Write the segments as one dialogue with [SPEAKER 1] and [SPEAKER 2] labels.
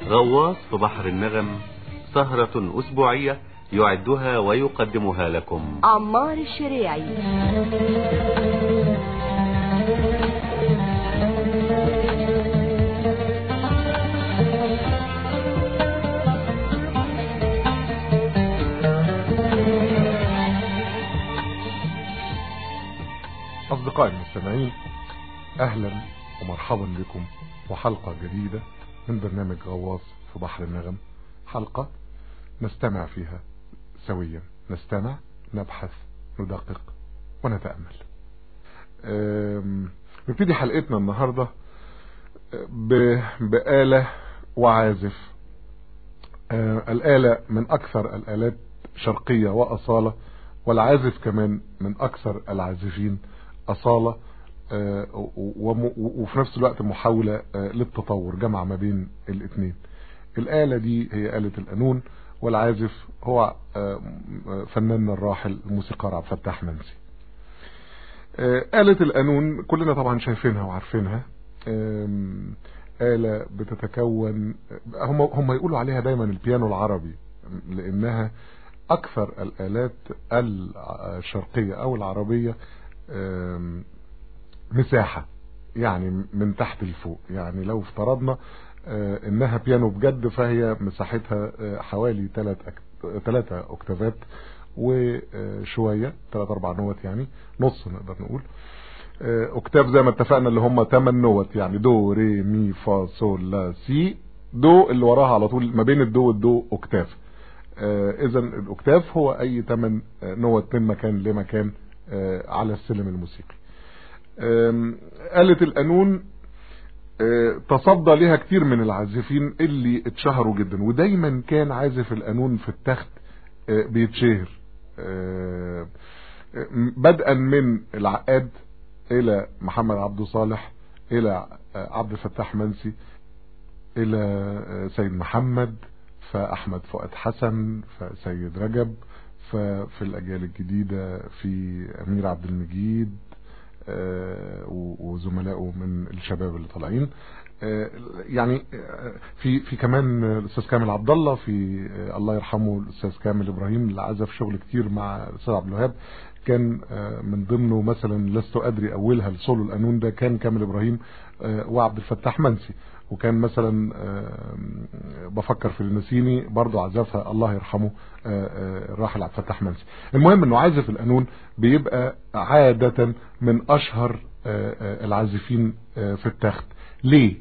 [SPEAKER 1] غواص في بحر النغم سهرة أسبوعية يعدها ويقدمها لكم
[SPEAKER 2] عمار الشريعي
[SPEAKER 3] أصدقائي المستمعين أهلا ومرحبا بكم وحلقة جديدة من برنامج غواص في بحر النغم حلقة نستمع فيها سويا نستمع نبحث ندقق ونتأمل نبتدي حلقتنا النهاردة بآلة وعازف الآلة من أكثر الآلات شرقية وأصالة والعازف كمان من أكثر العازفين أصالة وفي نفس الوقت محاولة للتطور جمع ما بين الاثنين الآلة دي هي آلة القانون والعازف هو فنان الراحل الموسيقار عبد الفتاح منسي آلة القانون كلنا طبعا شايفينها وعارفينها آلة بتتكون هم هم يقولوا عليها دايما البيانو العربي لأنها أكثر الآلات الشرقية أو العربية مساحة يعني من تحت لفوق يعني لو افترضنا انها بيانو بجد فهي مساحتها حوالي 3 اكتافات وشوية 3 4 نوت يعني نص نقدر نقول اكتاف زي ما اتفقنا اللي هم 8 نوت يعني دو ري مي فا صول لا سي دو اللي وراها على طول ما بين الدو والدو اكتاف اذا الاكتاف هو اي 8 نوت من مكان لمكان على السلم الموسيقي آلة القانون تصدى لها كتير من العازفين اللي اتشهروا جدا ودايما كان عازف القانون في التخت بيتشهر بدءا من العقاد الى محمد عبد صالح الى عبد الفتاح منسي الى سيد محمد فاحمد فؤاد حسن فسيد رجب ففي الاجيال الجديدة في امير عبد المجيد وزملائه من الشباب اللي طالعين يعني في في كمان الاستاذ كامل عبد الله في الله يرحمه الاستاذ كامل ابراهيم اللي عزف شغل كتير مع الاستاذ عبد الوهاب كان من ضمنه مثلا لست ادري اولها السولو القانون ده كان كامل ابراهيم وعبد الفتاح منسي وكان مثلا بفكر في النسيني برضو عزفها الله يرحمه الراحل عبد الفتاح منسي المهم انه عازف القانون بيبقى عادة من اشهر العازفين في التخت ليه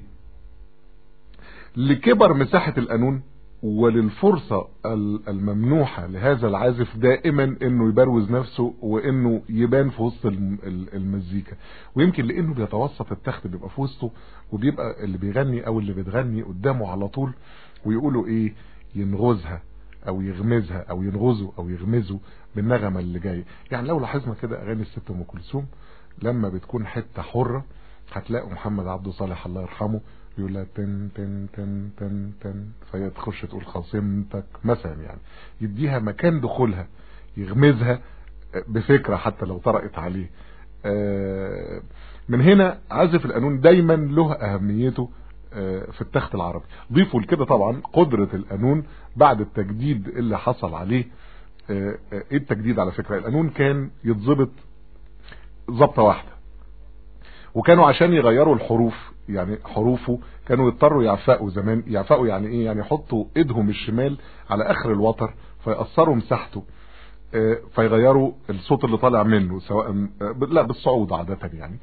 [SPEAKER 3] لكبر مساحة القانون وللفرصة الممنوحة لهذا العازف دائما انه يبروز نفسه وانه يبان في وسط المزيكا ويمكن لانه بيتوسط التخت بيبقى في وسطه وبيبقى اللي بيغني او اللي بتغني قدامه على طول ويقولوا ايه ينغزها او يغمزها او ينغزوا او يغمزوا بالنغمة اللي جاية يعني لو لاحظنا كده اغاني الست ام كلثوم لما بتكون حتة حرة هتلاقوا محمد عبد صالح الله يرحمه يقول لها تن تن تن تن تن فهي تخش تقول خصمتك مثلا يعني يديها مكان دخولها يغمزها بفكرة حتى لو طرقت عليه من هنا عازف القانون دايما له اهميته في التخت العربي ضيفوا لكده طبعا قدرة القانون بعد التجديد اللي حصل عليه ايه التجديد على فكرة القانون كان يتظبط ظبطة واحدة وكانوا عشان يغيروا الحروف يعني حروفه كانوا يضطروا يعفقوا زمان يعفقوا يعني ايه يعني يحطوا ايدهم الشمال على اخر الوتر فيقصروا مساحته فيغيروا الصوت اللي طالع منه سواء لا بالصعود عادة يعني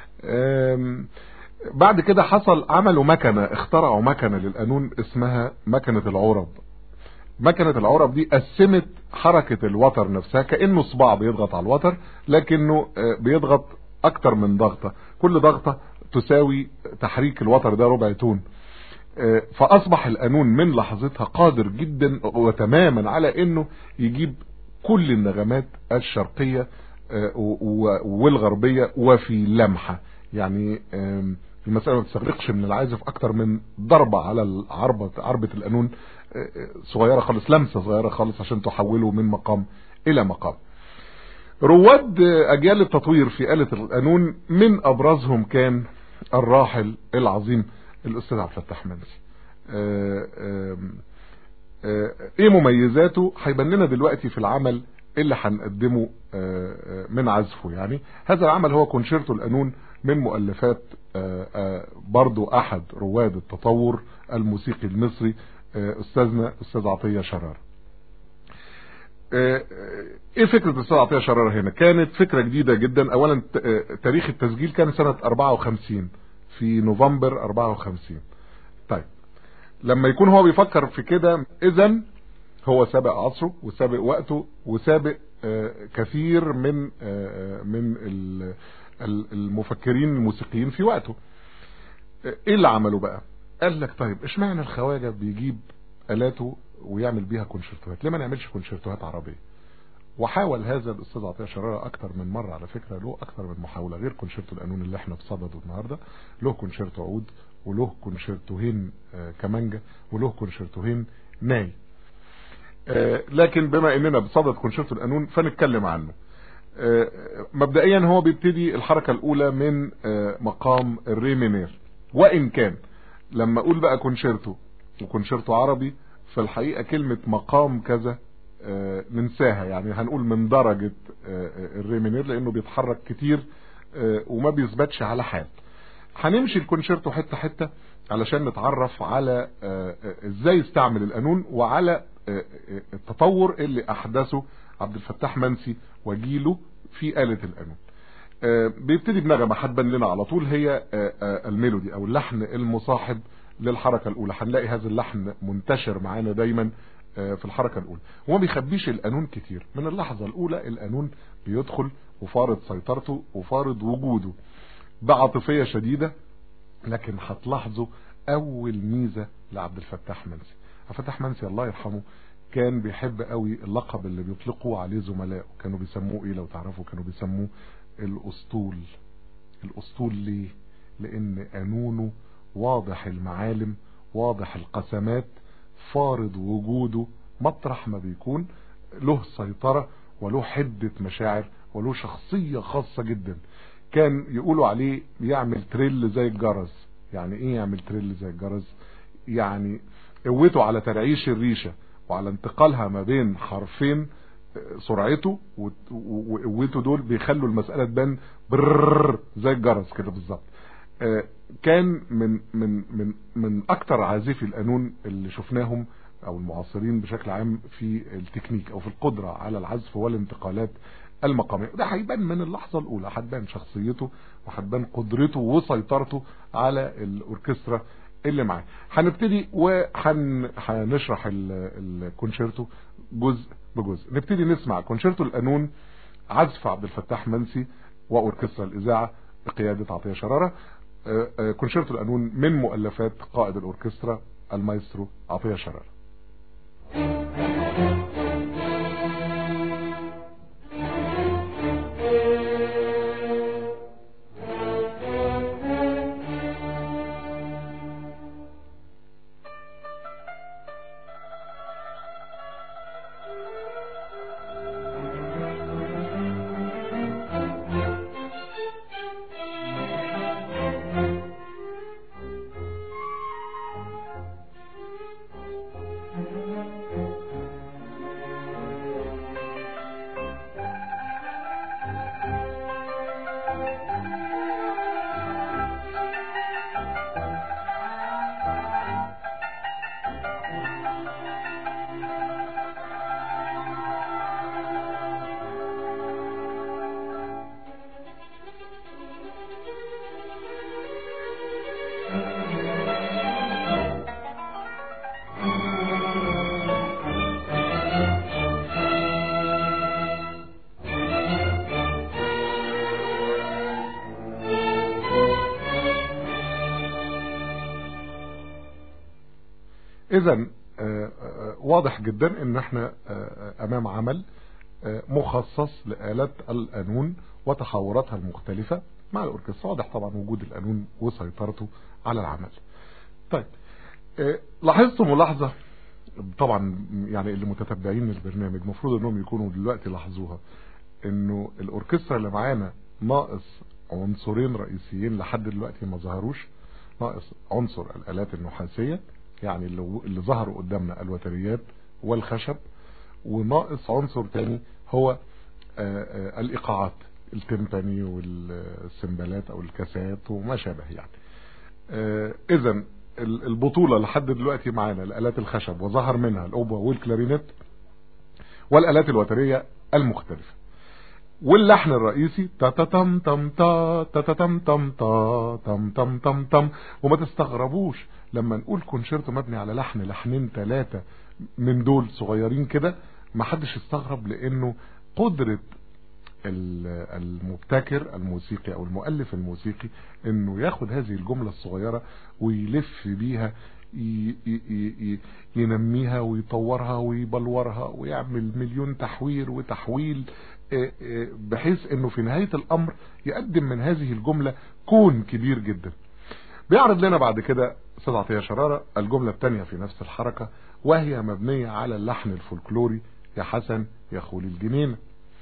[SPEAKER 3] بعد كده حصل عملوا مكنة اخترعوا مكنة للقانون اسمها مكنة العرب مكنة العرب دي قسمت حركة الوتر نفسها كأنه صباع بيضغط على الوتر لكنه بيضغط اكتر من ضغطة كل ضغطة تساوي تحريك الوتر ده ربع تون فاصبح القانون من لحظتها قادر جدا وتماما على انه يجيب كل النغمات الشرقية والغربية وفي لمحة يعني المسألة ما تستغرقش من العازف اكتر من ضربة على العربة عربة القانون صغيرة خالص لمسة صغيرة خالص عشان تحوله من مقام الى مقام رواد اجيال التطوير في آلة القانون من ابرزهم كان الراحل العظيم الاستاذ عبد الفتاح منسي آه، آم، آه، ايه مميزاته هيبان لنا دلوقتي في العمل اللي هنقدمه آه، آه، من عزفه يعني هذا العمل هو كونشيرتو القانون من مؤلفات آه، آه، برضو احد رواد التطور الموسيقي المصري آه، استاذنا استاذ عطية شرار آه، آه، ايه فكرة استاذ عطية شرار هنا كانت فكرة جديدة جدا اولا ت- آه، تاريخ التسجيل كان سنة 54 في نوفمبر 54 طيب لما يكون هو بيفكر في كده اذا هو سابق عصره وسابق وقته وسابق آه، كثير من آه، من ال- ال- المفكرين الموسيقيين في وقته آه، ايه اللي عمله بقى قال لك طيب اشمعنى الخواجة بيجيب الاته ويعمل بيها كونشيرتوهات ليه ما نعملش كونشيرتوهات عربية وحاول هذا الاستاذ عطيه شراره اكتر من مره على فكره له اكتر من محاوله غير كونشيرتو القانون اللي احنا بصدده النهارده له كونشيرتو عود وله كونشيرتوهين آه، كمانجا وله كونشيرتوهين ناي آه، لكن بما اننا بصدد كونشيرتو القانون فنتكلم عنه آه، مبدئيا هو بيبتدي الحركه الاولى من آه، مقام الري مينير وان كان لما اقول بقى كونشيرتو وكونشيرتو عربي فالحقيقه كلمه مقام كذا آه، ننساها يعني هنقول من درجة آه، آه، الريمينير لانه بيتحرك كتير آه، وما بيثبتش على حال هنمشي الكونشيرتو حتة حتة علشان نتعرف على آه، آه، ازاي استعمل القانون وعلى آه، آه، التطور اللي احدثه عبد الفتاح منسي وجيله في آلة القانون آه، بيبتدي بنغمة هتبان لنا على طول هي آه، آه، الميلودي او اللحن المصاحب للحركة الاولى هنلاقي هذا اللحن منتشر معانا دايما آه، في الحركة الاولى وما بيخبيش القانون كتير من اللحظة الاولى القانون بيدخل وفارض سيطرته وفارض وجوده بعاطفية شديدة لكن هتلاحظوا اول ميزة لعبد الفتاح منسي عبد الفتاح منسي الله يرحمه كان بيحب قوي اللقب اللي بيطلقوا عليه زملائه كانوا بيسموه ايه لو تعرفوا كانوا بيسموه الاسطول الاسطول ليه لان قانونه واضح المعالم واضح القسمات فارض وجوده مطرح ما بيكون له سيطرة وله حدة مشاعر وله شخصية خاصة جدا كان يقولوا عليه يعمل تريل زي الجرس يعني ايه يعمل تريل زي الجرس يعني قوته على ترعيش الريشة وعلى انتقالها ما بين حرفين آه، سرعته و- و- وقوته دول بيخلوا المسألة تبان برر زي الجرس كده بالظبط آه، كان من من من من اكتر عازفي القانون اللي شفناهم او المعاصرين بشكل عام في التكنيك او في القدرة على العزف والانتقالات المقامية ده هيبان من اللحظة الاولى هتبان شخصيته وهتبان قدرته وسيطرته على الاوركسترا اللي معاه هنبتدي وهنشرح الكونشيرتو جزء بجزء نبتدي نسمع كونشيرتو القانون عزف عبد الفتاح منسي واوركسترا الاذاعه بقياده عطيه شراره آه، آه، كونشيرتو القانون من مؤلفات قائد الاوركسترا المايسترو عطيه شراره اذا واضح جدا ان احنا آه، امام عمل آه، مخصص لآلات القانون وتحوراتها المختلفة مع الاوركسترا واضح طبعا وجود القانون وسيطرته على العمل طيب آه، لاحظتوا ملاحظة طبعا يعني اللي متتبعين البرنامج المفروض انهم يكونوا دلوقتي لاحظوها انه الاوركسترا اللي معانا ناقص عنصرين رئيسيين لحد دلوقتي ما ظهروش ناقص عنصر الالات النحاسية يعني اللي, اللي ظهروا قدامنا الوتريات والخشب وناقص عنصر تاني هو آآ آآ الايقاعات التمباني والسمبلات او الكاسات وما شابه يعني اذا البطولة لحد دلوقتي معانا الالات الخشب وظهر منها الاوبا والكلارينيت والالات الوترية المختلفة واللحن الرئيسي تا تا تم تم تا تا تا تم تم تا تم تم تم تم وما تستغربوش لما نقول كونشيرتو مبني على لحن لحنين ثلاثة من دول صغيرين كده ما حدش يستغرب لانه قدرة المبتكر الموسيقي او المؤلف الموسيقي انه ياخد هذه الجملة الصغيرة ويلف بيها ينميها ويطورها ويبلورها ويعمل مليون تحوير وتحويل بحيث انه في نهاية الامر يقدم من هذه الجملة كون كبير جدا بيعرض لنا بعد كده استاذ عطيه شرارة الجملة الثانية في نفس الحركة وهي مبنية على اللحن الفولكلوري يا حسن يا خولي الجنينة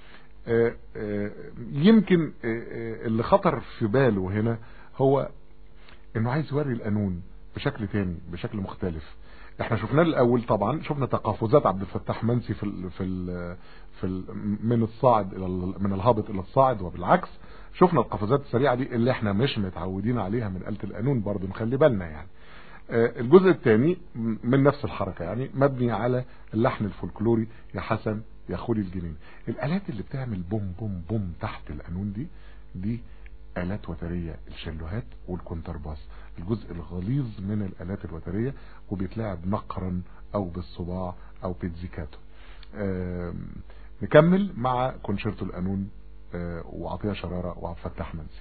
[SPEAKER 3] يمكن اللي خطر في باله هنا هو انه عايز يوري القانون بشكل تاني بشكل مختلف احنا شفناه الاول طبعا شفنا تقافزات عبد الفتاح منسي في ال في ال في ال من الصاعد الى من الهابط الى الصاعد وبالعكس شفنا القفزات السريعه دي اللي احنا مش متعودين عليها من آلة القانون برضه نخلي بالنا يعني الجزء الثاني من نفس الحركة يعني مبني على اللحن الفولكلوري يا حسن يا خولي الجنين الالات اللي بتعمل بوم بوم بوم تحت القانون دي دي الات وترية الشلوهات والكونترباس الجزء الغليظ من الالات الوترية وبيتلعب نقرا او بالصباع او بيتزيكاتو نكمل مع كونشيرتو القانون وعطية شرارة وعبد الفتاح منسي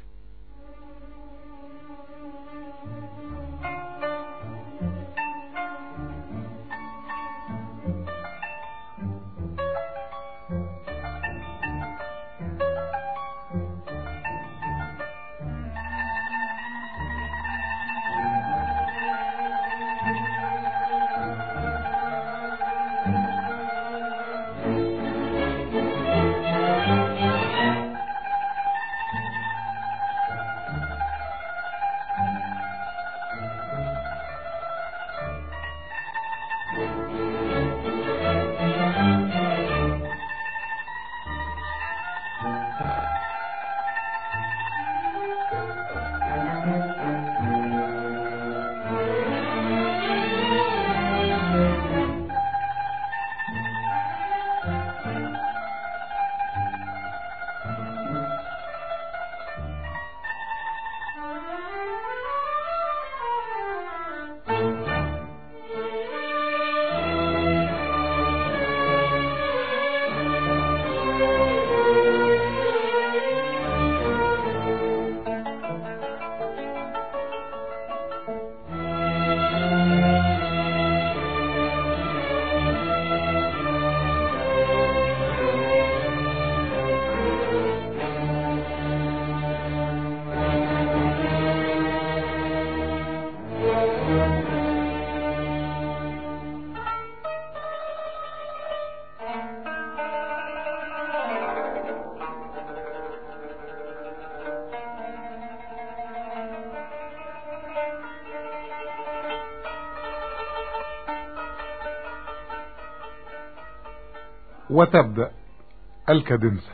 [SPEAKER 3] وتبدأ الكادنسة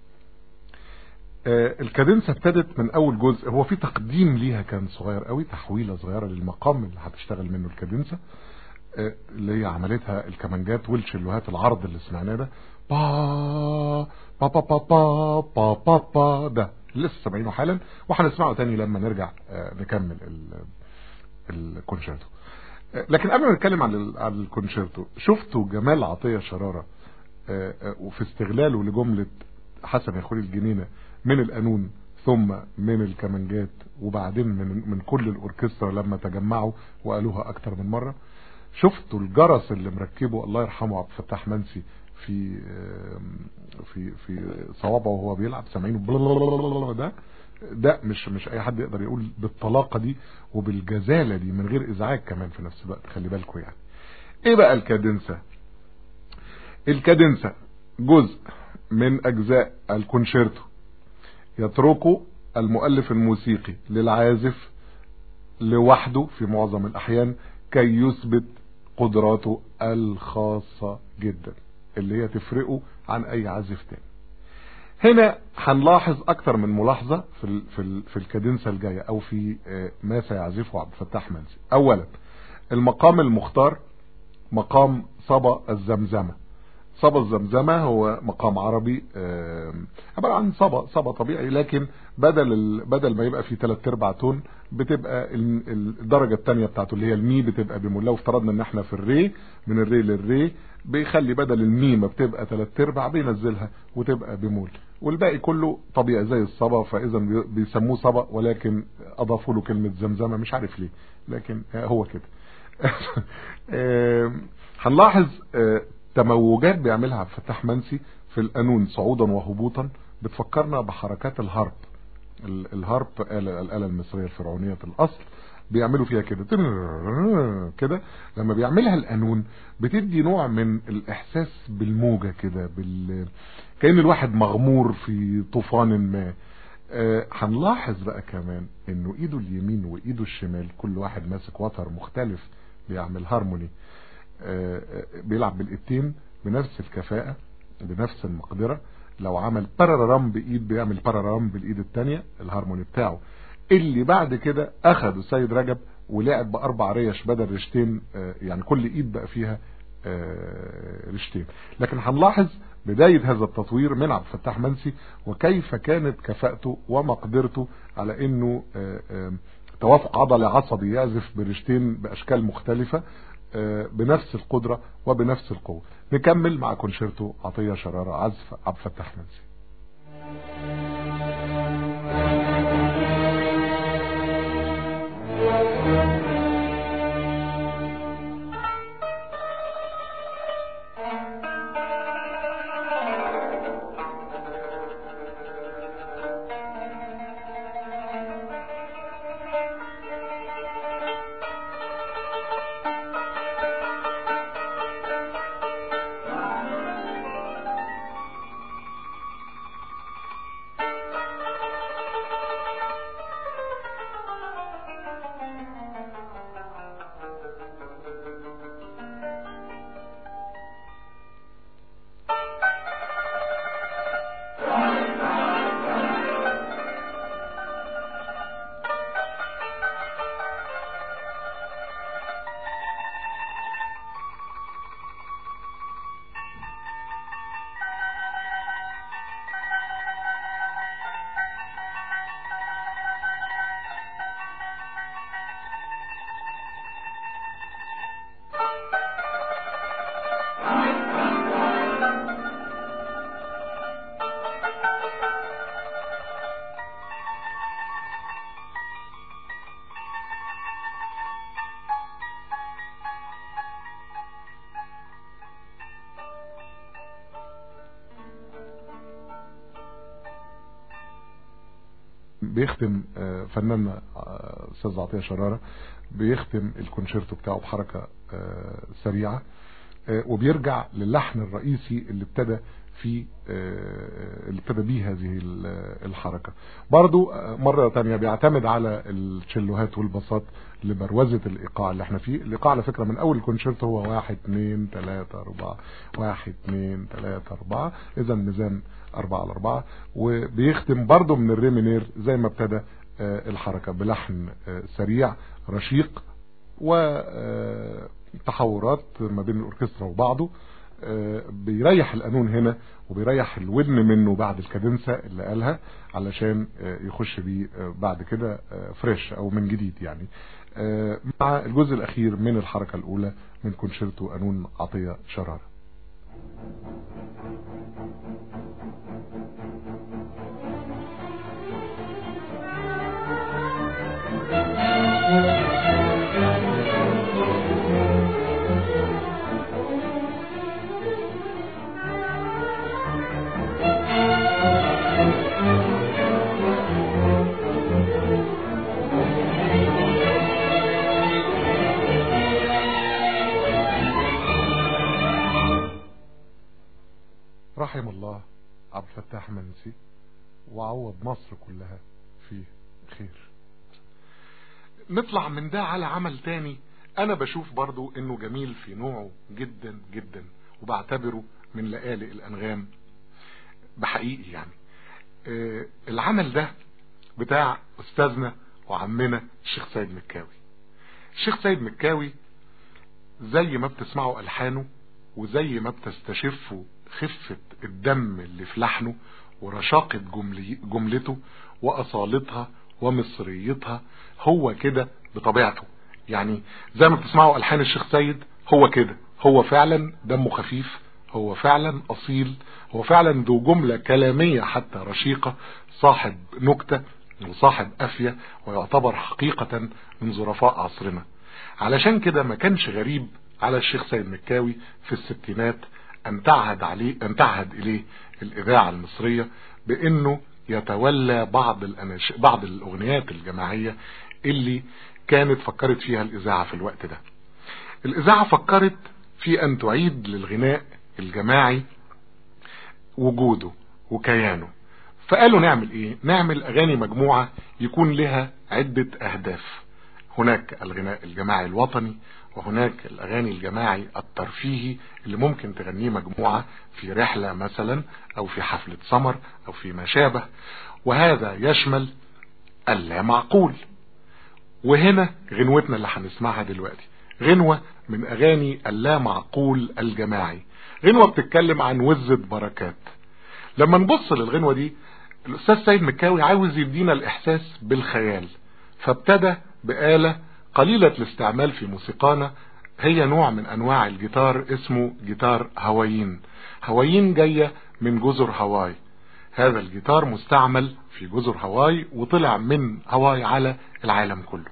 [SPEAKER 3] آه الكادنسة ابتدت من اول جزء هو في تقديم ليها كان صغير قوي تحويلة صغيرة للمقام اللي هتشتغل منه الكادنسة آه اللي هي عملتها الكمانجات والشلوهات العرض اللي سمعناه ده با با با با با با با با ده لسه سامعينه حالا وهنسمعه تاني لما نرجع آه نكمل الكونشيرتو لكن قبل ما نتكلم عن عن الكونشيرتو شفتوا جمال عطية شرارة وفي استغلاله لجملة حسن يا خولي الجنينة من القانون ثم من الكمانجات وبعدين من من كل الاوركسترا لما تجمعوا وقالوها اكتر من مرة شفتوا الجرس اللي مركبه الله يرحمه عبد الفتاح منسي في في في صوابعه وهو بيلعب سامعينه ده ده مش مش اي حد يقدر يقول بالطلاقه دي وبالجزاله دي من غير ازعاج كمان في نفس الوقت خلي بالكم يعني ايه بقى الكادنسه الكادنسة جزء من أجزاء الكونشيرتو يتركه المؤلف الموسيقي للعازف لوحده في معظم الأحيان كي يثبت قدراته الخاصة جدا اللي هي تفرقه عن اي عازف تاني هنا هنلاحظ اكتر من ملاحظة في ال في ال في الكادنسة الجاية او في ما سيعزفه عبد الفتاح منسي اولا المقام المختار مقام صبا الزمزمة صبا الزمزمة هو مقام عربي عبارة عن صبا صبا طبيعي لكن بدل ال... بدل ما يبقى فيه ثلاث ارباع تون بتبقى الدرجة الثانية بتاعته اللي هي المي بتبقى بمول لو افترضنا ان احنا في الري من الري للري بيخلي بدل المي ما بتبقى ثلاث ارباع بينزلها وتبقى بمول والباقي كله طبيعي زي الصبا فاذا بيسموه صبا ولكن اضافوا له كلمة زمزمة مش عارف ليه لكن هو كده هنلاحظ تموجات بيعملها عبد الفتاح منسي في القانون صعودا وهبوطا بتفكرنا بحركات الهارب الهارب الآلة المصرية الفرعونية الأصل بيعملوا فيها كده كده لما بيعملها القانون بتدي نوع من الإحساس بالموجة كده بال كأن الواحد مغمور في طوفان ما هنلاحظ بقى كمان انه ايده اليمين وايده الشمال كل واحد ماسك وتر مختلف بيعمل هارموني بيلعب بالايدين بنفس الكفاءة بنفس المقدرة لو عمل بارارام بايد بيعمل بارارام بالايد التانية الهارموني بتاعه اللي بعد كده اخد السيد رجب ولعب باربع ريش بدل ريشتين يعني كل ايد بقى فيها ريشتين لكن هنلاحظ بداية هذا التطوير من عبد الفتاح منسي وكيف كانت كفاءته ومقدرته على انه توافق عضلي عصبي يعزف بريشتين باشكال مختلفة بنفس القدرة وبنفس القوة نكمل مع كونشيرتو عطية شرارة عزف عبد الفتاح منسي بيختم فنان استاذ عطيه شراره بيختم الكونشيرتو بتاعه بحركه سريعه وبيرجع للحن الرئيسي اللي ابتدى في اللي ابتدى بيه هذه الحركة برضو مرة تانية بيعتمد على التشيلوهات والبساط لبروزة الايقاع اللي احنا فيه الايقاع على فكرة من اول كونشيرتو هو واحد اتنين تلاتة اربعة واحد اتنين تلاتة اربعة اذا ميزان اربعة على اربعة وبيختم برضو من الريمينير زي ما ابتدى الحركة بلحن سريع رشيق وتحورات ما بين الاوركسترا وبعضه بيريح القانون هنا وبيريح الودن منه بعد الكادنسة اللي قالها علشان يخش بيه بعد كده فريش او من جديد يعني مع الجزء الاخير من الحركة الاولى من كونشيرتو قانون عطية شرارة رحم الله عبد الفتاح منسي وعوض مصر كلها فيه خير نطلع من ده على عمل تاني انا بشوف برضو انه جميل في نوعه جدا جدا وبعتبره من لآلئ الانغام بحقيقي يعني آه العمل ده بتاع استاذنا وعمنا الشيخ سيد مكاوي الشيخ سيد مكاوي زي ما بتسمعوا ألحانه وزي ما بتستشفوا خفة الدم اللي في لحنه ورشاقة جملي جملته وأصالتها ومصريتها هو كده بطبيعته يعني زي ما بتسمعوا ألحان الشيخ سيد هو كده هو فعلا دمه خفيف هو فعلا أصيل هو فعلا ذو جملة كلامية حتى رشيقة صاحب نكتة وصاحب أفية ويعتبر حقيقة من ظرفاء عصرنا علشان كده ما كانش غريب على الشيخ سيد مكاوي في الستينات أن تعهد عليه أن تعهد إليه الإذاعة المصرية بأنه يتولى بعض الأناش... بعض الأغنيات الجماعية اللي كانت فكرت فيها الإذاعة في الوقت ده الإذاعة فكرت في أن تعيد للغناء الجماعي وجوده وكيانه فقالوا نعمل ايه نعمل اغاني مجموعة يكون لها عدة اهداف هناك الغناء الجماعي الوطني وهناك الاغاني الجماعي الترفيهي اللي ممكن تغنيه مجموعة في رحلة مثلا او في حفلة سمر او في ما شابه وهذا يشمل اللا معقول وهنا غنوتنا اللي هنسمعها دلوقتي غنوة من اغاني اللا معقول الجماعي غنوة بتتكلم عن وزة بركات لما نبص للغنوة دي الأستاذ سيد مكاوي عاوز يدينا الإحساس بالخيال فابتدى بآلة قليلة الاستعمال في موسيقانا هي نوع من أنواع الجيتار اسمه جيتار هوايين هوايين جاية من جزر هواي هذا الجيتار مستعمل في جزر هواي وطلع من هواي على العالم كله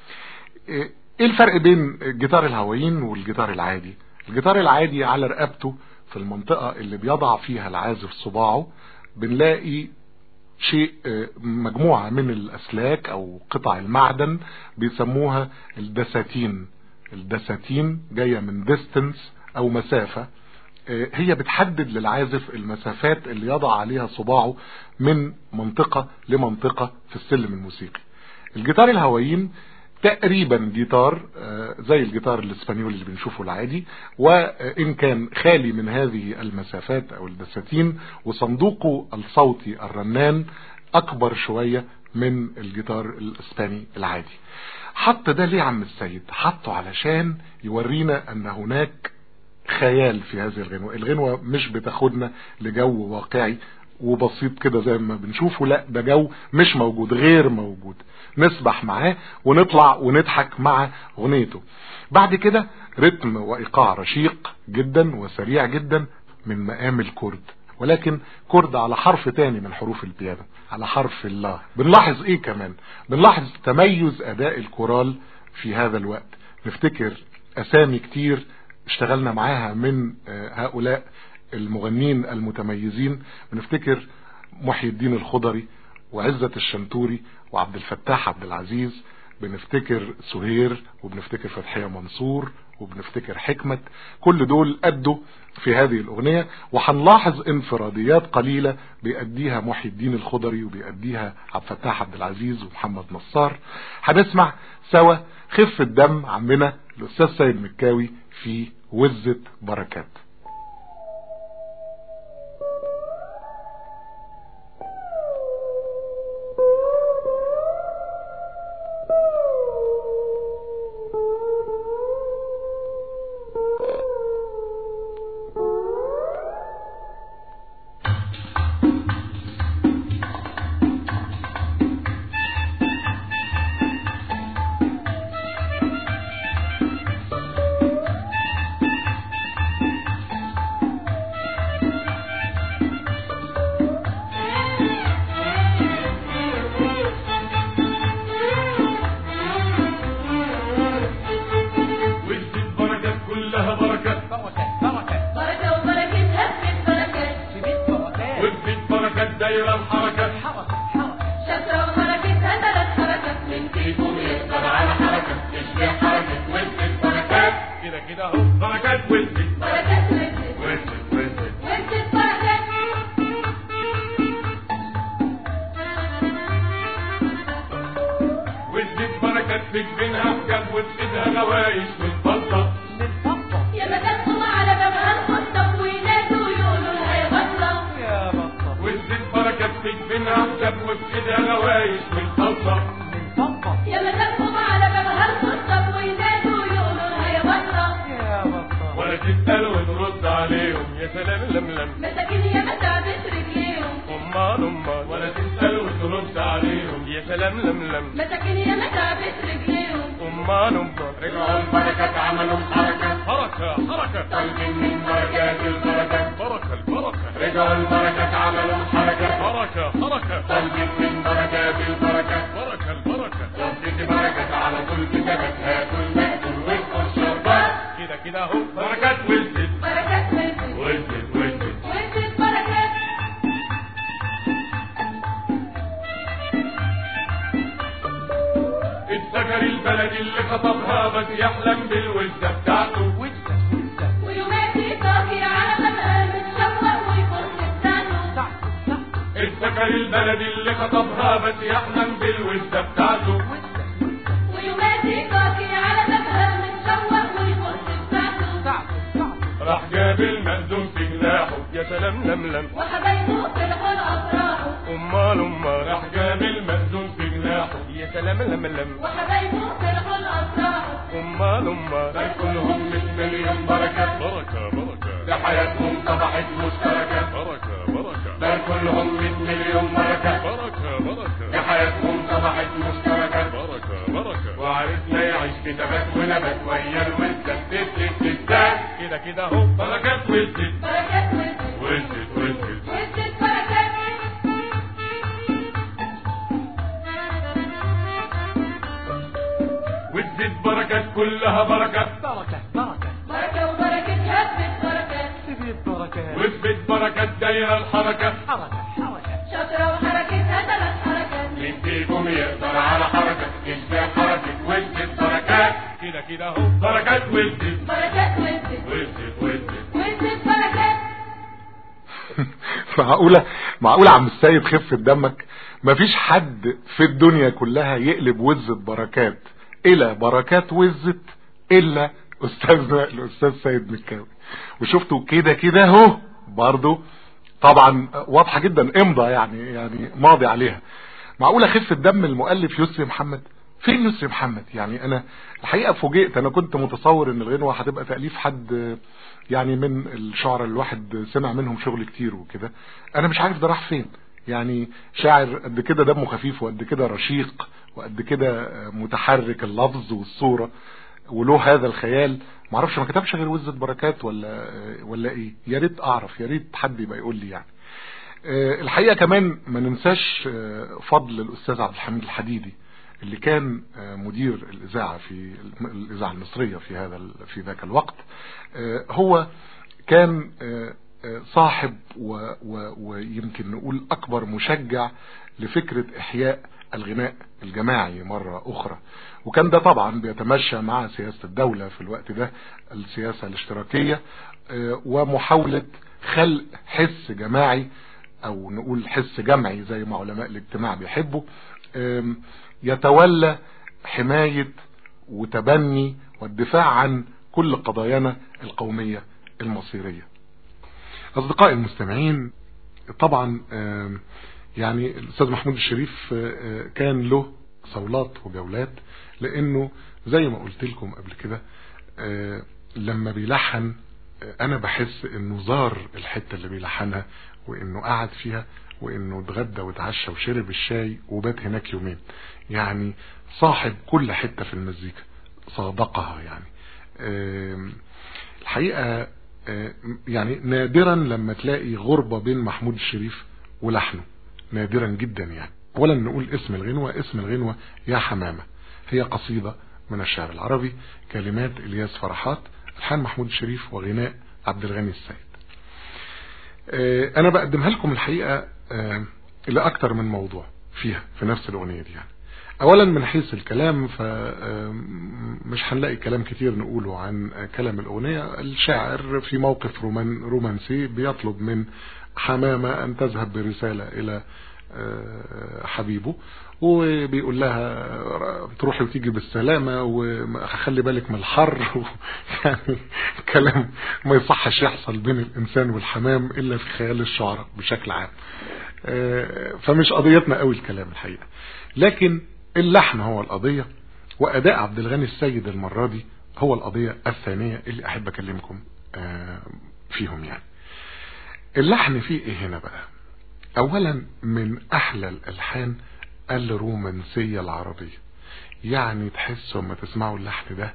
[SPEAKER 3] ايه الفرق بين جيتار الهوايين والجيتار العادي الجيتار العادي على رقبته في المنطقة اللي بيضع فيها العازف صباعه بنلاقي شيء مجموعة من الأسلاك أو قطع المعدن بيسموها الدساتين الدساتين جاية من distance أو مسافة هي بتحدد للعازف المسافات اللي يضع عليها صباعه من منطقة لمنطقة في السلم الموسيقي الجيتار الهوايين تقريبا جيتار زي الجيتار الاسبانيولي اللي بنشوفه العادي وان كان خالي من هذه المسافات او الدساتين وصندوقه الصوتي الرنان اكبر شوية من الجيتار الاسباني العادي حط ده ليه عم السيد حطه علشان يورينا ان هناك خيال في هذه الغنوة الغنوة مش بتاخدنا لجو واقعي وبسيط كده زي ما بنشوفه لا ده جو مش موجود غير موجود نسبح معاه ونطلع ونضحك مع اغنيته بعد كده رتم وايقاع رشيق جدا وسريع جدا من مقام الكرد ولكن كرد على حرف تاني من حروف البيانو على حرف الله بنلاحظ ايه كمان بنلاحظ تميز اداء الكورال في هذا الوقت نفتكر اسامي كتير اشتغلنا معاها من هؤلاء المغنين المتميزين بنفتكر محي الدين الخضري وعزة الشنتوري وعبد الفتاح عبد العزيز بنفتكر سهير وبنفتكر فتحية منصور وبنفتكر حكمة كل دول أدوا في هذه الأغنية وهنلاحظ انفراديات قليلة بيأديها محي الدين الخضري وبيأديها عبد الفتاح عبد العزيز ومحمد نصار هنسمع سوا خف الدم عمنا الأستاذ سيد مكاوي في وزة بركات
[SPEAKER 2] بركات في جبينها حجاب وفي ايدها غوايش من فضة
[SPEAKER 4] يا مدام على بابها الخطة وينادوا يقولوا لها يا بطة
[SPEAKER 2] وزت بركات في جبينها حجاب وفي ايدها غوايش من فضة
[SPEAKER 4] يا مدام على بابها الخطة وينادوا يقولوا لها يا بطة
[SPEAKER 2] ولا تسأل وترد عليهم يا سلام لملم
[SPEAKER 4] مساكين يا متعبت رجليهم
[SPEAKER 2] امال امال ولا تسأل وترد عليهم يا سلام لملم
[SPEAKER 4] مساكين يا متعبت رجليهم
[SPEAKER 2] امال امال رجعوا البركات عملوا حركة حركة حركة طالبين من بركات البركات بركة البركة رجعوا البركات عملوا حركة حركة حركة طالبين من بركات البركات بركة البركة وابتدي بركة على طول كتابك هاتوا المأكل واسقوا الشربات كده كده اهو بركات وزت
[SPEAKER 4] بركات وزت
[SPEAKER 2] وزت وزت
[SPEAKER 4] وزت بركات
[SPEAKER 2] السكر البلدي اللي خطبها بس يحلم بالوزة بتاعته
[SPEAKER 4] ويوماتي طاغي على بابها متشوق ويبص بتاعته
[SPEAKER 2] السكر البلدي اللي خطبها بس يحلم بالوزة بتاعته
[SPEAKER 4] ويوماتي طاغي على بابها متشوق ويبص بتاعته
[SPEAKER 2] راح جاب المأذون في جناحه يا سلام لملم
[SPEAKER 4] وحبايبه فرحوا لأفراحه
[SPEAKER 2] امال امال راح جاب المأذون في جناحه يا سلام لملم
[SPEAKER 4] وحبايبه فرحوا لأفراحه
[SPEAKER 2] امال امال ده كلهم مش مليون بركة بركة بركة ده حياتهم طبعت مشتركة بركة بركة ده كلهم مش مليون بركة بركة بركة ده حياتهم طبعت مشتركة بركة بركة وعرفنا يعيش في تبات ونبات ويا الوزة تسلك تزداد كده كده اهو بركات وزت
[SPEAKER 4] بركات وزت
[SPEAKER 2] وزت وزت
[SPEAKER 4] وزت بركات
[SPEAKER 2] وزت بركات كلها بركة
[SPEAKER 4] بركة وبركة هبت بركات
[SPEAKER 2] وثبت بركات دايرة الحركة
[SPEAKER 4] شاطرة وحركتها ثلاث حركات
[SPEAKER 2] مين فيكم يقدر على حركة ازاي حركة وزت بركات كده كده اهو بركات وزت
[SPEAKER 4] بركات وزت
[SPEAKER 2] وزت وزت
[SPEAKER 4] وزت بركات
[SPEAKER 3] معقولة معقولة عم السيد خفة دمك مفيش حد في الدنيا كلها يقلب وزة بركات الى بركات وزت الا استاذنا الاستاذ سيد مكاوي وشفتوا كده كده اهو برضو طبعا واضحة جدا امضى يعني يعني ماضي عليها معقولة خفة دم المؤلف يسري محمد فين يسري محمد يعني انا الحقيقة فوجئت انا كنت متصور ان الغنوة هتبقى تأليف حد يعني من الشعراء الواحد سمع منهم شغل كتير وكده انا مش عارف ده راح فين يعني شاعر قد كده دمه خفيف وقد كده رشيق وقد كده متحرك اللفظ والصورة وله هذا الخيال معرفش ما كتبش غير وزة بركات ولا ولا ايه يا ريت اعرف يا ريت حد يبقى يقول لي يعني الحقيقة كمان ما ننساش فضل الاستاذ عبد الحميد الحديدي اللي كان مدير الاذاعة في الاذاعة المصرية في هذا في ذاك الوقت هو كان صاحب ويمكن نقول اكبر مشجع لفكرة احياء الغناء الجماعي مرة اخرى وكان ده طبعا بيتمشى مع سياسة الدولة في الوقت ده السياسة الاشتراكية ومحاولة خلق حس جماعي او نقول حس جمعي زي ما علماء الاجتماع بيحبوا يتولى حماية وتبني والدفاع عن كل قضايانا القومية المصيرية اصدقائي المستمعين طبعا يعني الاستاذ محمود الشريف كان له صولات وجولات لانه زي ما قلت لكم قبل كده لما بيلحن انا بحس انه زار الحتة اللي بيلحنها وانه قعد فيها وانه اتغدى واتعشى وشرب الشاي وبات هناك يومين يعني صاحب كل حتة في المزيكا صادقها يعني الحقيقة يعني نادرا لما تلاقي غربة بين محمود الشريف ولحنه نادرا جدا يعني اولا نقول اسم الغنوة اسم الغنوة يا حمامة هي قصيدة من الشعر العربي كلمات الياس فرحات الحان محمود الشريف وغناء عبد الغني السيد انا بقدمها لكم الحقيقة لاكتر من موضوع فيها في نفس الاغنية دي يعني اولا من حيث الكلام فمش هنلاقي كلام كتير نقوله عن كلام الاغنية الشاعر في موقف رومان رومانسي بيطلب من حمامة ان تذهب برسالة الى حبيبه وبيقول لها تروحي وتيجي بالسلامة وخلي بالك من الحر و... يعني كلام ما يصحش يحصل بين الإنسان والحمام إلا في خيال الشعراء بشكل عام آه، فمش قضيتنا قوي الكلام الحقيقة لكن اللحن هو القضية وأداء عبد الغني السيد المرة دي هو القضية الثانية اللي أحب أكلمكم آه، فيهم يعني اللحن فيه إيه هنا بقى أولا من أحلى الألحان الرومانسية العربية يعني تحسوا لما تسمعوا اللحن ده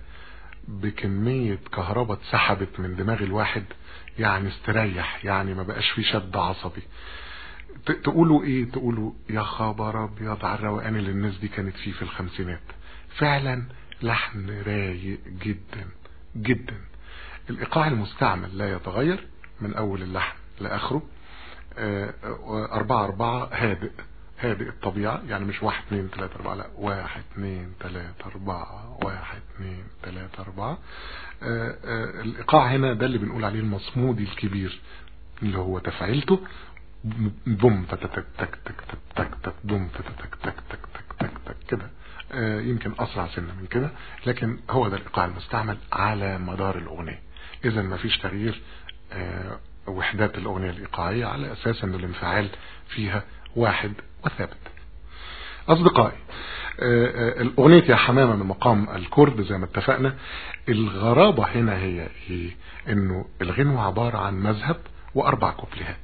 [SPEAKER 3] بكمية كهرباء اتسحبت من دماغ الواحد يعني استريح يعني ما بقاش فيه شد عصبي ت- تقولوا ايه تقولوا يا خبر ابيض على الروقان اللي الناس دي كانت فيه في الخمسينات فعلا لحن رايق جدا جدا الايقاع المستعمل لا يتغير من اول اللحن لاخره آه، آه، أربعة أربعة هادئ هادئ الطبيعة يعني مش واحد اتنين تلاتة أربعة لا واحد اتنين تلاتة أربعة واحد اتنين تلاتة أربعة آه، آه، الإيقاع هنا ده اللي بنقول عليه المصمودي الكبير اللي هو تفعيلته بوم تك تك تك تك تك تك تك بوم تك تك تك تك تك تك تك كده آه، يمكن أسرع سنة من كده لكن هو ده الإيقاع المستعمل على مدار الأغنية إذا ما فيش تغيير آه، وحدات الأغنية الإيقاعية على أساس أن الانفعال فيها واحد وثابت أصدقائي آه، آه، الأغنية يا حمامة من مقام الكرد زي ما اتفقنا الغرابة هنا هي إيه؟ إنه الغنوة عبارة عن مذهب وأربع كوبليهات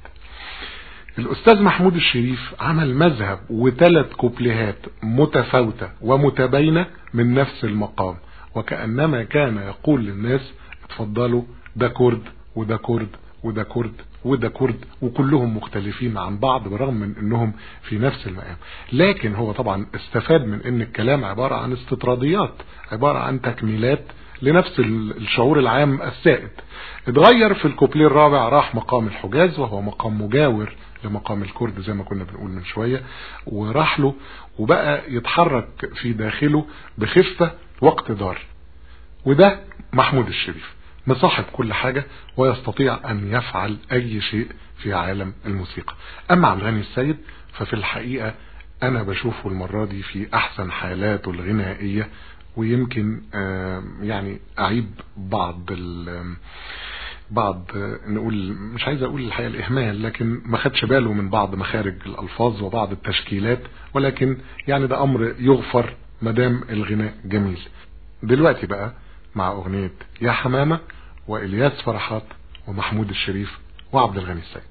[SPEAKER 3] الأستاذ محمود الشريف عمل مذهب وثلاث كوبليهات متفاوتة ومتباينة من نفس المقام وكأنما كان يقول للناس اتفضلوا ده كرد وده كرد وده كرد وده كرد وكلهم مختلفين عن بعض بالرغم من انهم في نفس المقام لكن هو طبعا استفاد من ان الكلام عبارة عن استطراديات عبارة عن تكميلات لنفس ال- الشعور العام السائد اتغير في الكوبليه الرابع راح مقام الحجاز وهو مقام مجاور لمقام الكرد زي ما كنا بنقول من شوية وراح له وبقى يتحرك في داخله بخفة واقتدار وده محمود الشريف مصاحب كل حاجة ويستطيع أن يفعل أي شيء في عالم الموسيقى أما عبد الغني السيد ففي الحقيقة أنا بشوفه المرة دي في أحسن حالاته الغنائية ويمكن آم، يعني أعيب بعض ال بعض آه، نقول مش عايز اقول الحقيقه الاهمال لكن ما خدش باله من بعض مخارج الالفاظ وبعض التشكيلات ولكن يعني ده امر يغفر مدام الغناء جميل دلوقتي بقى مع اغنيه يا حمامه والياس فرحات ومحمود الشريف وعبد الغني السيد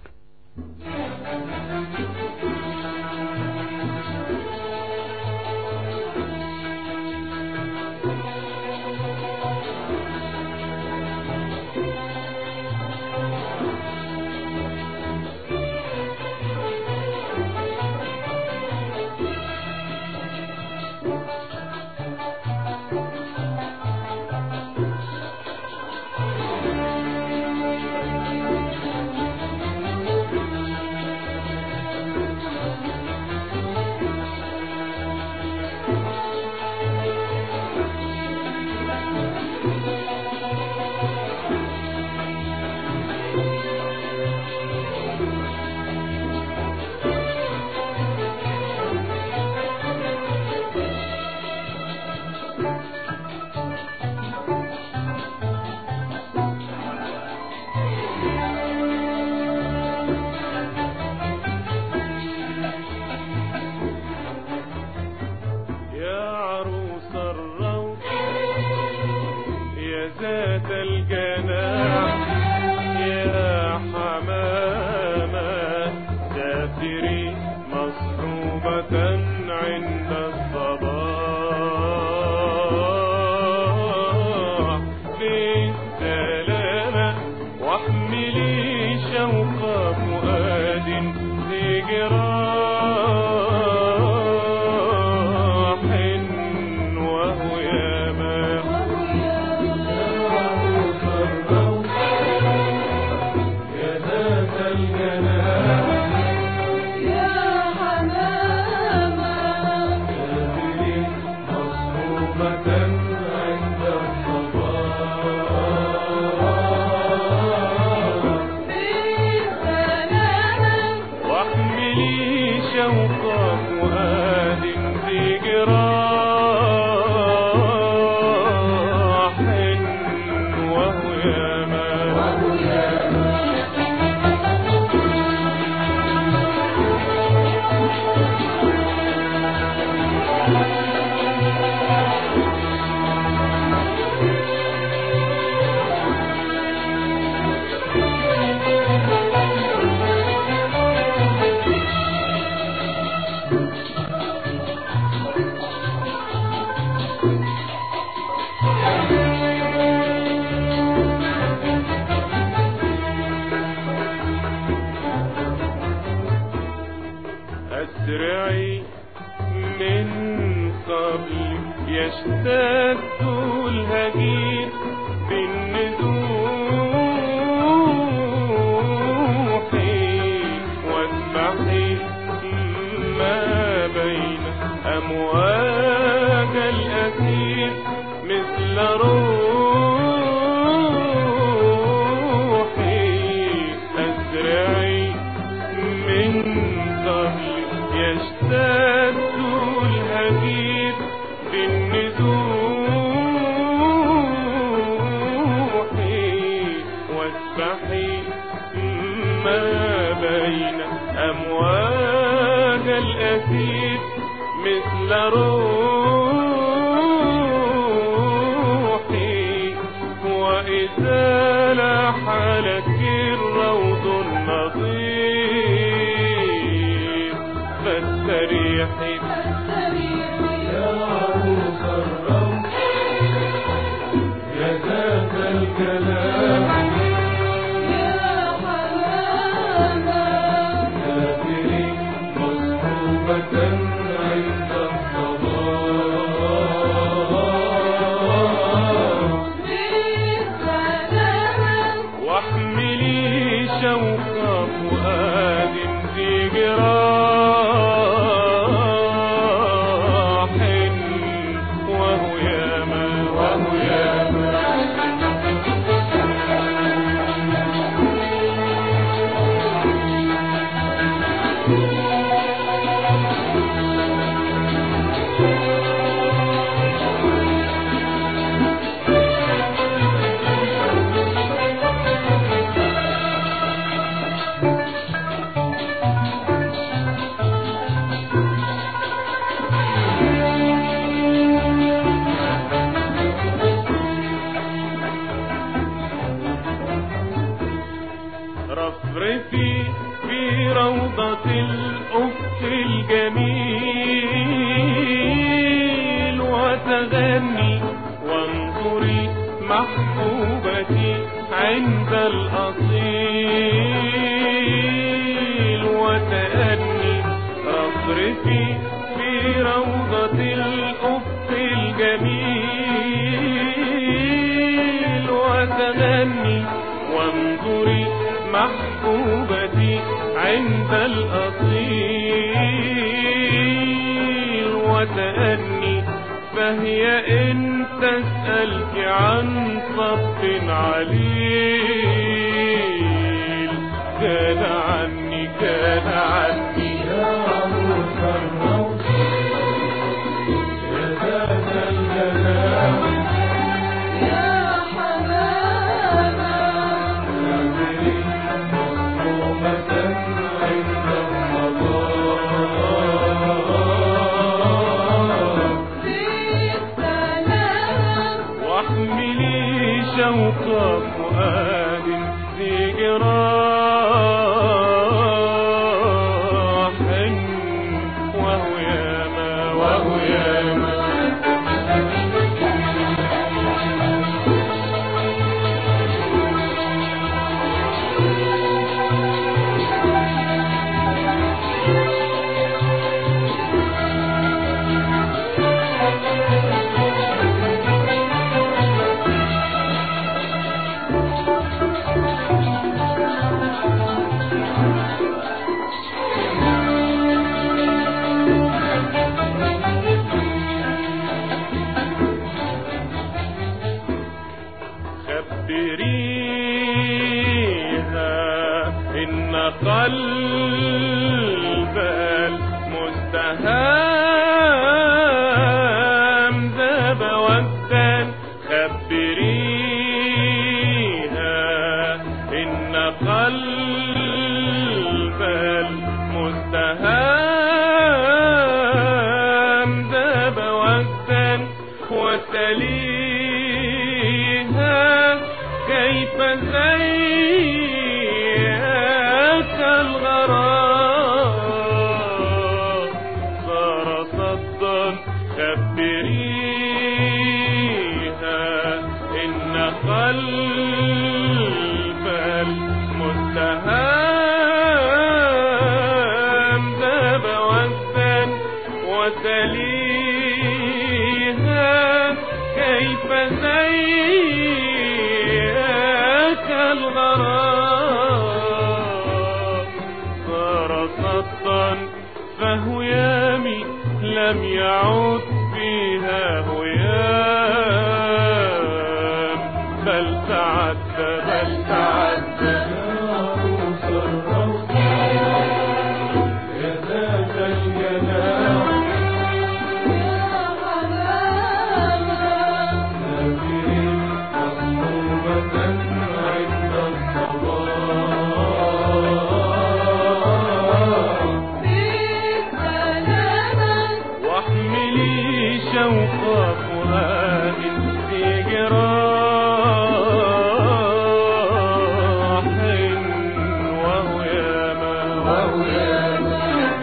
[SPEAKER 2] يا عروس الروض يا ذات الجناح يا حمامة سافري مصحوبة عند الصباح بالسلامة واحملي شوق فؤاد في جراح وهو
[SPEAKER 5] أسرعي من قبل يشتد الهجين بالنزوح واسمحي ما بين أمواج الأثير مثل روحي أسرعي من قبل يشتد الهجير بالنزوح واسبحي ما بين أمواج الأثير مثل روحي وإذا لاح لك الروض النظير فاستريحي يا عروس الروض يا ذات الكلام سافري مصحوبة عند الصباح واحملي شوق فؤاد في جراح وهو ياما وهو ياما رفرفي في روضة الأفق الجميل وتغني وانظري محبوبتي عند الأصيل وتأني رفرفي في روضة الأفق الجميل وتغني وانظري محبوبتي عند الأصيل وتأني فهي إن تسألك عن صف عليل كان عني كان عني يا عروس الروض يا ذات الجلال سافري مصحوبة عند الصباح واحملي شوق فؤاد في جراح وهو ياما وهو ياما خبريها إن قلب المستهام ذاب ودا خبريها إن قلب المستهام ذاب ودا وتليها كيف زيك الغرام صار صدا خبر جريها إن قلب المتهام ذاب وزن وتليها كيف زيك الغرام صار سطا فهو يامي لم يعد فيها هيام بل تعدى بل تعدى يا ذات الجلال واحملي شوق فؤاد في جراح وهو ياما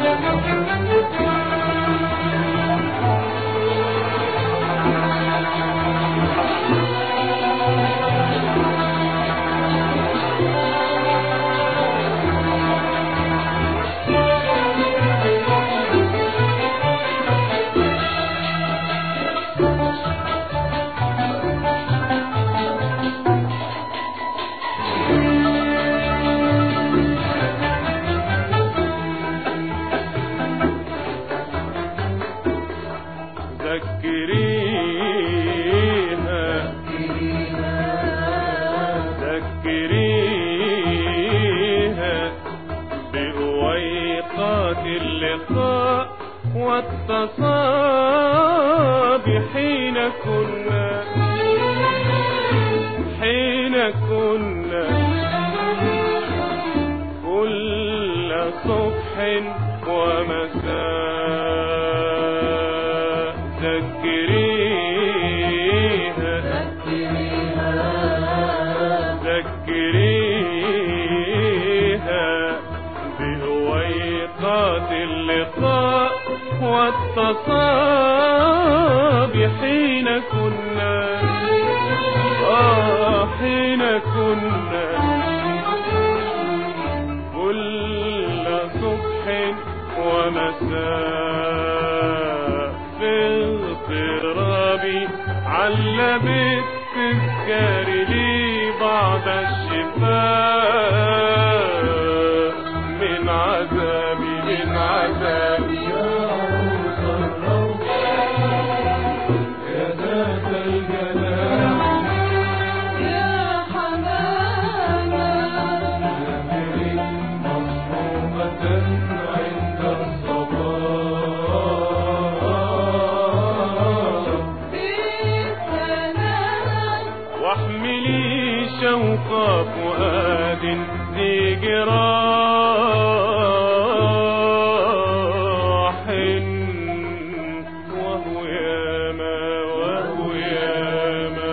[SPEAKER 5] ذكريها ذكريها بأويقات اللقاء والتصاب حين كنا حين كنا كل صبح ومساء ذكريها ذكريها بهويقات اللقاء والتصاب حين كنا آه حين كنا كل صبح ومساء في اضطراب عل بالتذكار لي بعد الشفاء من عذابي من عذابي يا ذات الجلال مصحوبة عند الصباح واحملي شوق فؤاد ذي جراح وهو ياما وهو ياما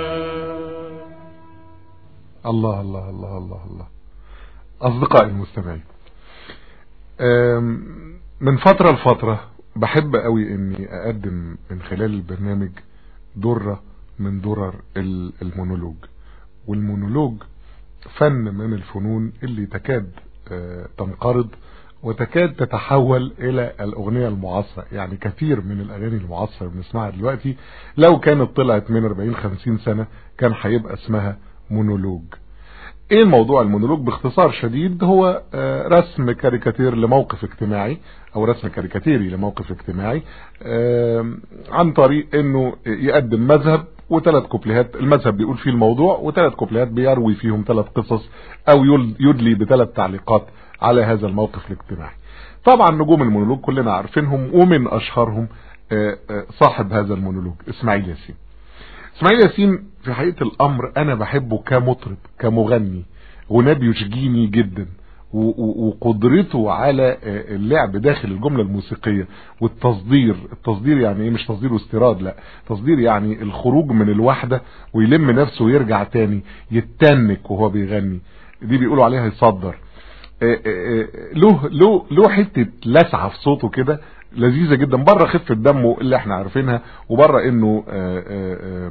[SPEAKER 3] الله الله الله الله الله أصدقائي المستمعين أم، من فترة لفترة بحب قوي اني اقدم من خلال البرنامج درة من درر ال- المونولوج والمونولوج فن من الفنون اللي تكاد آه، تنقرض وتكاد تتحول الى الاغنية المعاصرة يعني كثير من الاغاني المعاصرة اللي بنسمعها دلوقتي لو كانت طلعت من 40 50 سنة كان هيبقى اسمها مونولوج ايه الموضوع المونولوج باختصار شديد هو آه، رسم كاريكاتير لموقف اجتماعي او رسم كاريكاتيري لموقف اجتماعي آم، عن طريق انه يقدم مذهب وثلاث كوبليهات المذهب بيقول فيه الموضوع وثلاث كوبليهات بيروي فيهم ثلاث قصص او يل- يدلي بثلاث تعليقات على هذا الموقف الاجتماعي طبعا نجوم المونولوج كلنا عارفينهم ومن اشهرهم آه، آه، صاحب هذا المونولوج اسماعيل ياسين اسماعيل ياسين في حقيقة الامر انا بحبه كمطرب كمغني غناه بيشجيني جدا و- و- وقدرته على آه، اللعب داخل الجملة الموسيقية والتصدير التصدير يعني ايه مش تصدير واستيراد لا تصدير يعني الخروج من الوحدة ويلم نفسه ويرجع تاني يتنك وهو بيغني دي بيقولوا عليها يصدر آه، آه، آه، له له له حته لسعه في صوته كده لذيذه جدا بره خفه دمه اللي احنا عارفينها وبره انه آه، آه، آه،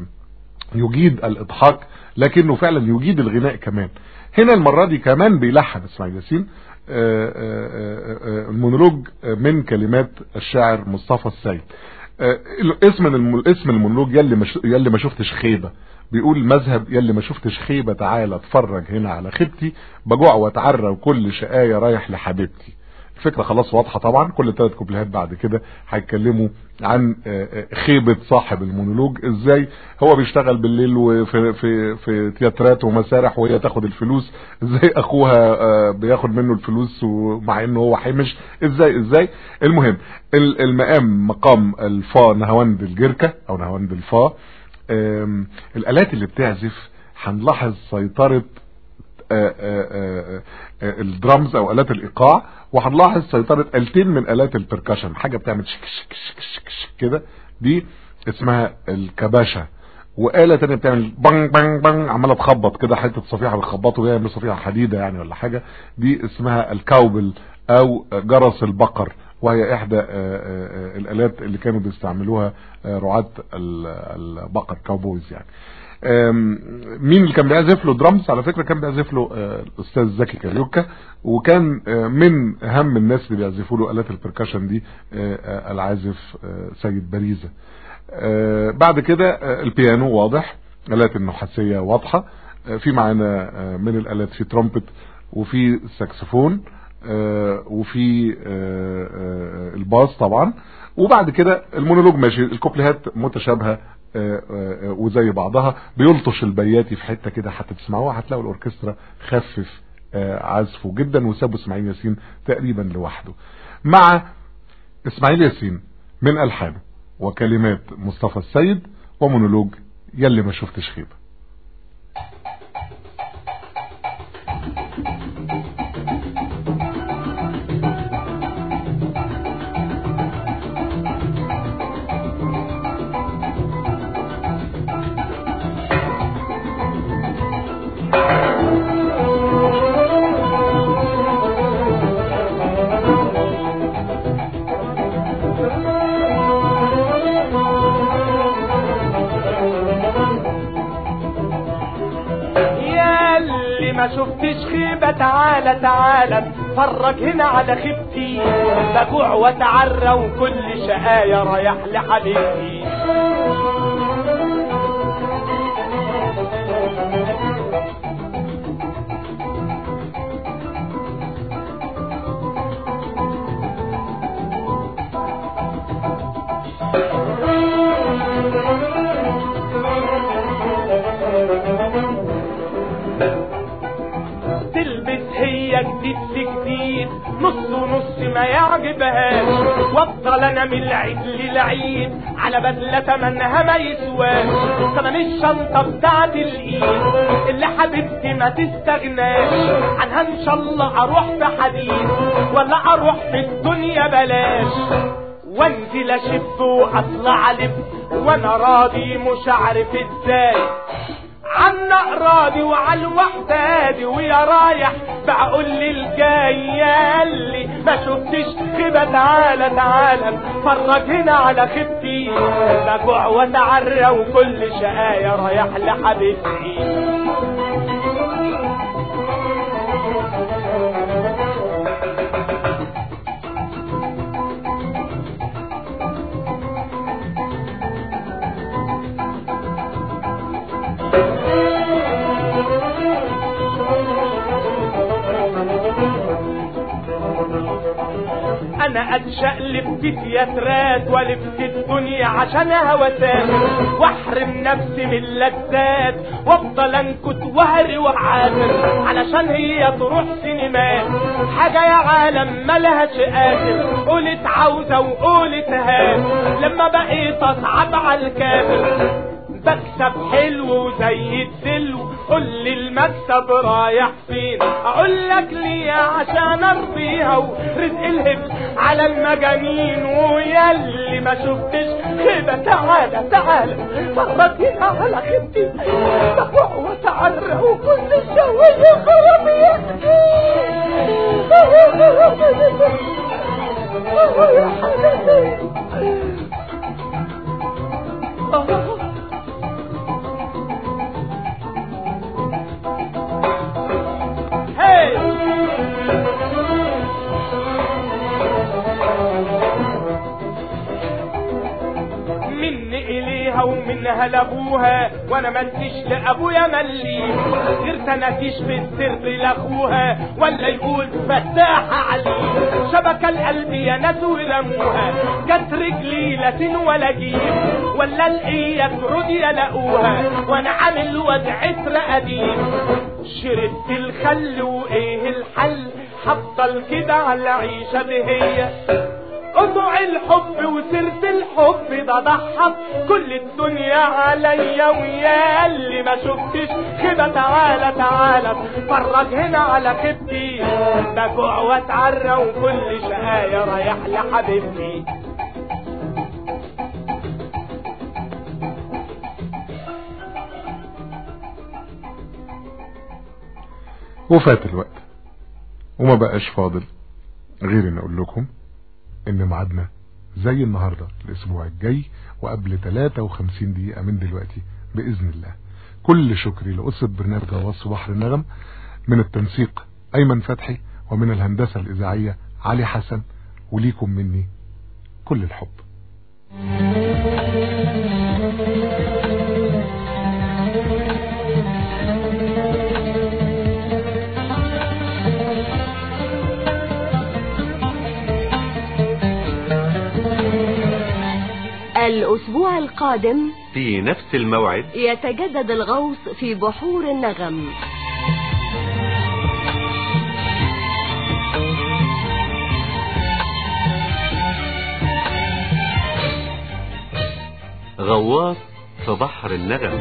[SPEAKER 3] يجيد الاضحاك لكنه فعلا يجيد الغناء كمان هنا المرة دي كمان بيلحن اسماعيل ياسين آه، آه، آه، آه، المونولوج من كلمات الشاعر مصطفى السيد آه، اسم الم- اسم المونولوج يلي مش يلي ما شفتش خيبة بيقول مذهب يلي ما شفتش خيبة تعالى اتفرج هنا على خيبتي بجوع واتعرى وكل شقاية رايح لحبيبتي الفكرة خلاص واضحة طبعا كل ثلاث كوبليهات بعد كده هيتكلموا عن آه، آه، خيبة صاحب المونولوج ازاي هو بيشتغل بالليل وفي في في تياترات ومسارح وهي تاخد الفلوس ازاي اخوها آه، بياخد منه الفلوس ومع انه هو حمش ازاي ازاي المهم ال- المقام مقام الفا نهاوند الجركة او نهاوند الفا آم، الالات اللي بتعزف هنلاحظ سيطرة آه، آه، آه، آه، الدرامز او الات الايقاع وهنلاحظ سيطرة التين من الات البركشن حاجة بتعمل شك شك شك شك شك كده دي اسمها الكباشة وآلة تانية بتعمل بانج بانج بانج عمالة تخبط كده حتة صفيحة بتخبطوا بيها من صفيحة حديدة يعني ولا حاجة دي اسمها الكاوبل او جرس البقر وهي احدى آه، آه، آه، الالات اللي كانوا بيستعملوها آه، رعاة ال- البقر كاوبويز يعني آم، مين اللي كان بيعزف له درامز على فكرة كان بيعزف له آه، الاستاذ زكي كاريوكا وكان آه، من اهم الناس اللي بيعزفوا له الات البركشن دي آه، آه، العازف آه، سيد باريزة آه، بعد كده آه، البيانو واضح الات النحاسية واضحة آه، في معانا آه، من الالات في ترومبت وفي ساكسفون آه، وفي آه، آه، الباص طبعا وبعد كده المونولوج ماشي الكوبليهات متشابهه آه، آه، وزي بعضها بيلطش البياتي في حته كده هتسمعوها هتلاقوا الاوركسترا خفف آه، عزفه جدا وسابوا اسماعيل ياسين تقريبا لوحده مع اسماعيل ياسين من الحانه وكلمات مصطفى السيد ومونولوج يلي ما شفتش خيبه
[SPEAKER 6] يا اللي ما شفتش خيبة تعالى تعالى اتفرج هنا على خيبتي بجوع واتعرى وكل شقاية رايح لحبيبتي تلبس هي جديد في جديد نص ونص ما يعجبهاش وافضل انا من العيد للعيد على بدلة تمنها ما يسواش تمن الشنطة بتاعت الايد اللي حبيبتي ما تستغناش عنها ان شاء الله اروح في حديد ولا اروح في الدنيا بلاش وانزل اشب واطلع الف وانا راضي مش عارف ازاي عنا راضي وعلى الوحدادي ويا رايح بقول لي الجاي ياللي ما شفتش خيبة تعالى تعالى اتفرج هنا على خيبتي بجوع واتعرى وكل شقاية رايح لحبيبتي انا اتشقلب في تياترات والف في الدنيا عشان هوسات واحرم نفسي من اللذات وافضل انكت وهري وعافر علشان هي تروح سينمات حاجة يا عالم ملهاش اخر قولت عاوزة وقولت هات لما بقيت اصعب على الكافر بكسب حلو وزي الدلو قول لي المكسب رايح فين اقول لك ليه عشان ارضيها ورزق الهبل على المجانين وياللي ما شفتش خيبة تعالى تعالى فرط هنا على خيبتي بروح وتعرى وكل شوية خرابيتي هي مني اليها ومنها لابوها وانا منتش لابويا ملي غير تناتيش في السر لاخوها ولا يقول فتاحة علي شبك القلب يا ناس ورموها جت رجلي لا تن ولا جيب ولا الايه ترد يلاقوها وانا عامل وضع قديم شربت الخل وايه الحل هفضل كده على عيشة بهي قطع الحب وسيرة الحب ده ضحك كل الدنيا عليا ويا اللي ما شفتش كده تعالى تعالى اتفرج هنا على خيبتي بجوع واتعرى وكل شقايا رايح لحبيبتي
[SPEAKER 3] وفات الوقت وما بقاش فاضل غير ان اقول لكم ان ميعادنا زي النهاردة الاسبوع الجاي وقبل 53 دقيقة من دلوقتي باذن الله كل شكري لأسرة برنامج غواص بحر النغم من التنسيق ايمن فتحي ومن الهندسة الاذاعية علي حسن وليكم مني كل الحب
[SPEAKER 7] الأسبوع القادم
[SPEAKER 1] في نفس الموعد
[SPEAKER 7] يتجدد الغوص في بحور النغم
[SPEAKER 1] غواص في بحر النغم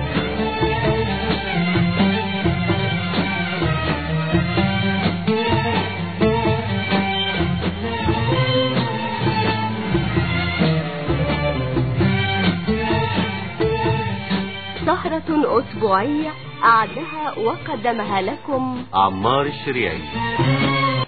[SPEAKER 7] سهرة أسبوعية أعدها وقدمها لكم
[SPEAKER 1] عمار الشريعي